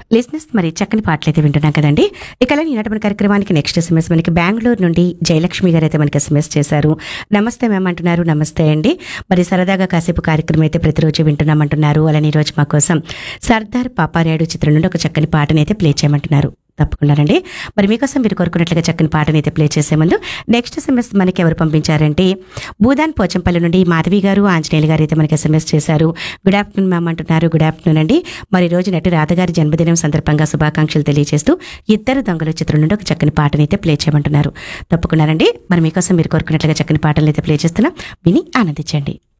లిసినెస్ మరి చక్కని పాటలు అయితే వింటున్నాం కదండి ఇక అలాగే ఈనాటి మన కార్యక్రమానికి నెక్స్ట్ ఎస్ఎంఎస్ మనకి బెంగళూరు నుండి జయలక్ష్మి గారు అయితే మనకి ఎస్ఎంఎస్ చేశారు నమస్తే మ్యామ్ అంటున్నారు నమస్తే అండి మరి సరదాగా కాసేపు కార్యక్రమం అయితే ప్రతిరోజు వింటున్నామంటున్నారు అలానే ఈ రోజు మా కోసం సర్దార్ పాపారాయుడు చిత్రం నుండి ఒక చక్కని పాటని అయితే ప్లే చేయమంటున్నారు తప్పకుండానండి మరి మీకోసం మీరు కోరుకున్నట్లుగా చక్కని పాటని అయితే ప్లే చేసే ముందు నెక్స్ట్ ఎస్ఎంఎస్ మనకి ఎవరు పంపించారంటే భూదాన్ పోచంపల్లి నుండి మాధవి గారు ఆంజనేయులు గారు అయితే మనకి ఎస్ఎంఎస్ చేశారు గుడ్ ఆఫ్టర్నూన్ మ్యామ్ అంటున్నారు గుడ్ ఆఫ్టర్నూన్ అండి మరి ఈ రోజు నటి రాధగారి జన్మదినం సందర్భంగా శుభాకాంక్షలు తెలియజేస్తూ ఇద్దరు దొంగల చిత్రం నుండి ఒక చక్కని పాటని అయితే ప్లే చేయమంటున్నారు తప్పకుండానండి మరి మీకోసం మీరు కోరుకున్నట్లుగా చక్కని పాటలు అయితే ప్లే చేస్తున్నాం విని ఆనందించండి